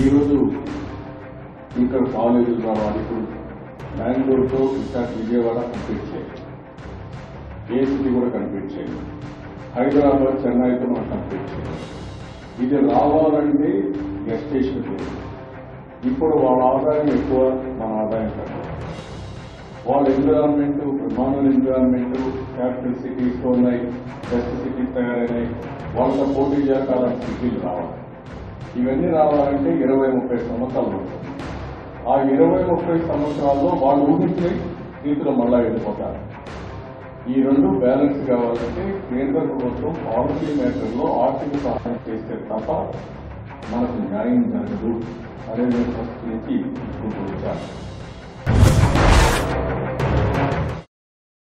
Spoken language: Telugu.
ఈరోజు ఇక్కడ కాలేజీలు రావాలి ఇప్పుడు బెంగళూరుతో విశాఖ విజయవాడ కంప్లీట్ చేయాలి ఏ సిటీ కూడా కంప్లీట్ చేయాలి హైదరాబాద్ చెన్నైతో మనం కంప్లీట్ చేయాలి ఇది రావాలంటే గెస్టేషన్ లేదు ఇప్పుడు వాళ్ళ ఆదాయం ఎక్కువ మన ఆదాయం తక్కువ వాళ్ళ environment normal environment capital cities ఉన్నాయి బెస్ట్ సిటీస్ తయారైనాయి వాళ్ళతో పోటీ చేయాలని సిటీలు రావాలి ఇవన్నీ రావాలంటే ఇరవై ముప్పై సంవత్సరాలు పడుతుంది ఆ ఇరవై ముప్పై సంవత్సరాల్లో వాళ్ళు ఊహించే రీతిలో మళ్ళా వెళ్ళిపోతారు ఈ రెండు బ్యాలెన్స్ కావాలంటే కేంద్ర ప్రభుత్వం పాలసీ మేటర్లో ఆర్థిక సహాయం చేస్తే తప్ప మనకు న్యాయం జరగదు అనేది ఫస్ట్ నుంచి చూసుకుంటూ వచ్చాను